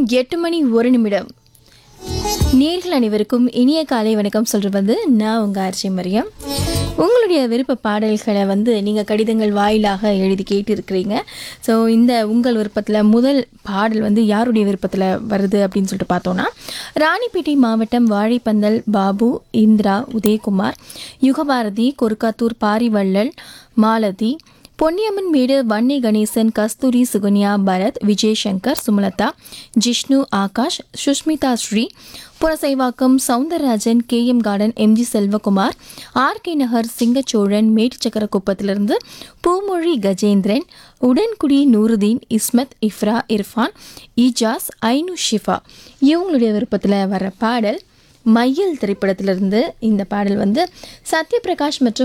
எட்டு மணி ஒரு நிமிடம் நேர்கள் அனைவருக்கும் இனிய காலை வணக்கம் சொல்கிறது வந்து நான் உங்கள் ஆர்ச்சி மரியம் உங்களுடைய விருப்ப பாடல்களை வந்து நீங்கள் கடிதங்கள் வாயிலாக எழுதி கேட்டு இருக்கிறீங்க ஸோ இந்த உங்கள் விருப்பத்தில் முதல் பாடல் வந்து யாருடைய விருப்பத்தில் வருது அப்படின்னு சொல்லிட்டு பார்த்தோன்னா ராணிப்பேட்டை மாவட்டம் Vazhaipandal Babu Indira Udayakumar Yugabharathi Korukkathur Parivallal Malathi Ponniamman Medu Vanni Ganesan Kasthuri Sukanya Bharath Vijay Shankar Sumalatha Jishnu Akash Sushmitha Sri Purasaivakkam Soundararajan K M garden MG Selvakumar R K Nagar Singachozhan மேட்டுச்சக்கரக்குப்பத்திலிருந்து பூமொழி கஜேந்திரன் உடன்குடி நூருதீன் இஸ்மத் இஃப்ரா இர்ஃபான் இஜாஸ் ஐனு ஷிஃபா இவங்களுடைய விருப்பத்தில் வர பாடல் மையல் திரைப்படத்திலிருந்து இந்த பாடல் வந்து சத்யபிரகாஷ் மற்றும்